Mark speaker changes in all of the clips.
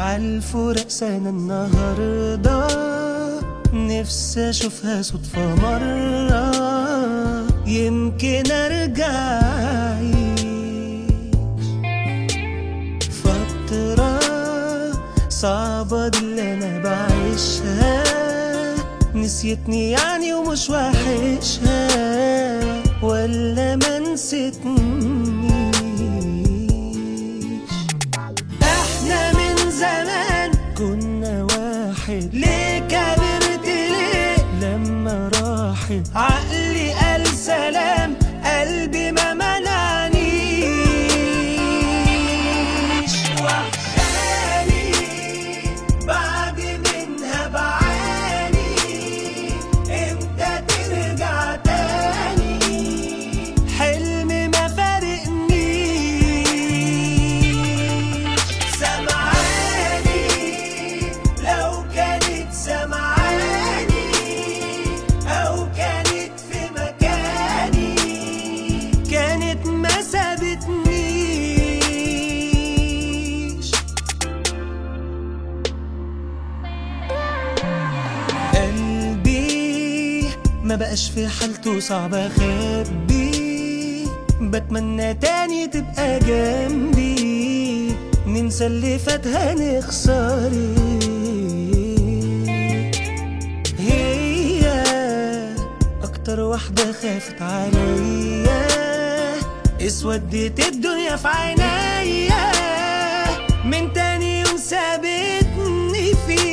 Speaker 1: عالفراق سنة النهاردة نفسي اشوفها صدفة مرة يمكن ارجع أعيش فترة صعبة دي اللي انا بعيشها نسيتني يعني ومش وحشها ولا ما نسيتنيش احنا من زمان كنا واحد ليه كبرت ليه لما راحت عقلي قال سلام قلبي ما منعنيش وحشاني بعد منها بعاني امتى ترجع تاني حلم ما فارقنيش سمعاني لو كانت سمعاني او كانت في مكاني كانت ما سابتنيش قلبي ما بقاش في حالته صعب اخبي بتمنى تاني تبقى جنبي ننسى اللي فات هنخسرك هي اكتر واحدة خافت عليا اسودت الدنيا في عينيا من تاني يوم سابتني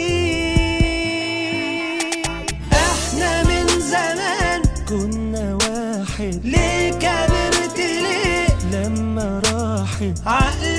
Speaker 1: فيه احنا من زمان كنا واحد ليه كبرت ليه لما راحت عقلي